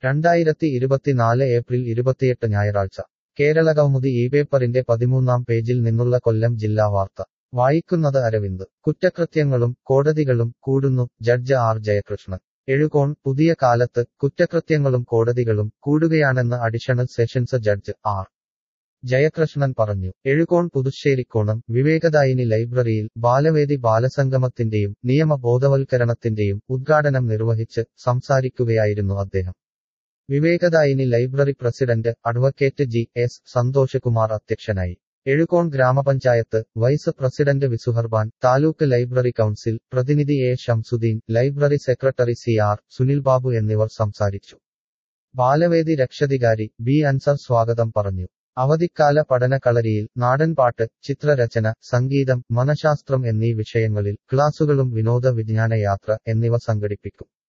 രണ്ടായിരത്തി ഇരുപത്തിനാല് ഏപ്രിൽ ഇരുപത്തിയെട്ട് ഞായറാഴ്ച കേരള കൗമുദി ഈ പേപ്പറിന്റെ പതിമൂന്നാം പേജിൽ നിന്നുള്ള കൊല്ലം ജില്ലാ വാർത്ത വായിക്കുന്നത് അരവിന്ദ് കുറ്റകൃത്യങ്ങളും കോടതികളും കൂടുന്നു ജഡ്ജ് ആർ ജയകൃഷ്ണൻ എഴുകോൺ പുതിയ കാലത്ത് കുറ്റകൃത്യങ്ങളും കോടതികളും കൂടുകയാണെന്ന് additional sessions judge R Jayakrishnan പറഞ്ഞു എഴുകോൺ പുതുശ്ശേരിക്കോണം വിവേകദായിനി ലൈബ്രറിയിൽ ബാലവേദി ബാലസംഗമത്തിന്റെയും നിയമ ബോധവൽക്കരണത്തിന്റെയും ഉദ്ഘാടനം നിർവഹിച്ച് സംസാരിക്കുകയായിരുന്നു അദ്ദേഹം Vivekadayini library president advocate G S Santhoshkumar അധ്യക്ഷനായി Ezhukone grama panchayat vice president Visuharban taluk library council പ്രതിനിധി A Shamsuddin library secretary C R Sunil Babu എന്നിവർ സംസാരിച്ചു ബാലവേദി രക്ഷാധികാരി ബി അൻസർ സ്വാഗതം പറഞ്ഞു അവധിക്കാല പഠന കളരിയിൽ നാടൻപാട്ട് ചിത്രരചന സംഗീതം മനഃശാസ്ത്രം എന്നീ വിഷയങ്ങളിൽ ക്ലാസുകളും വിനോദ വിജ്ഞാന യാത്ര എന്നിവ സംഘടിപ്പിക്കും